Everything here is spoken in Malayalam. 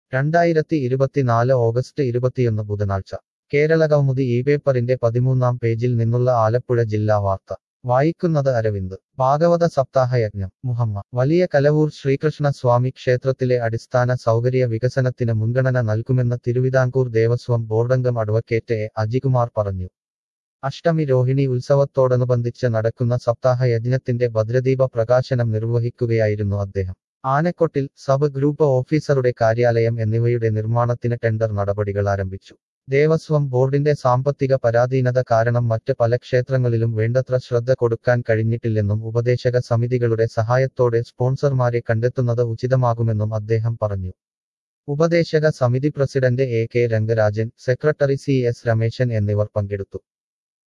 രണ്ടായിരത്തി ഇരുപത്തിനാല് ഓഗസ്റ്റ് ഇരുപത്തിയൊന്ന് ബുധനാഴ്ച കേരള കൗമുദി ഈ പേപ്പറിന്റെ പതിമൂന്നാം പേജിൽ നിന്നുള്ള ആലപ്പുഴ ജില്ലാ വാർത്ത വായിക്കുന്നത് അരവിന്ദ് ഭാഗവത സപ്താഹയജ്ഞം മുഹമ്മ വലിയ കലവൂർ ശ്രീകൃഷ്ണ സ്വാമി ക്ഷേത്രത്തിലെ അടിസ്ഥാന സൗകര്യ വികസനത്തിന് മുൻഗണന നൽകുമെന്ന് തിരുവിതാംകൂർ ദേവസ്വം ബോർഡംഗം അഡ്വക്കേറ്റ് എ അജികുമാർ പറഞ്ഞു അഷ്ടമി രോഹിണി ഉത്സവത്തോടനുബന്ധിച്ച് നടക്കുന്ന സപ്താഹയജ്ഞത്തിന്റെ ഭദ്രദീപ പ്രകാശനം നിർവഹിക്കുകയായിരുന്നു അദ്ദേഹം ആനക്കൊട്ടിൽ സബ് ഗ്രൂപ്പ് ഓഫീസറുടെ കാര്യാലയം എന്നിവയുടെ നിർമ്മാണത്തിന് ടെൻഡർ നടപടികൾ ആരംഭിച്ചു ദേവസ്വം ബോർഡിന്റെ സാമ്പത്തിക പരാധീനത കാരണം മറ്റ് പല ക്ഷേത്രങ്ങളിലും വേണ്ടത്ര ശ്രദ്ധ കൊടുക്കാൻ കഴിഞ്ഞിട്ടില്ലെന്നും ഉപദേശക സമിതികളുടെ സഹായത്തോടെ സ്പോൺസർമാരെ കണ്ടെത്തുന്നത് ഉചിതമാകുമെന്നും അദ്ദേഹം പറഞ്ഞു ഉപദേശക സമിതി president A K Rangarajan secretary C S Rameshan എന്നിവർ പങ്കെടുത്തു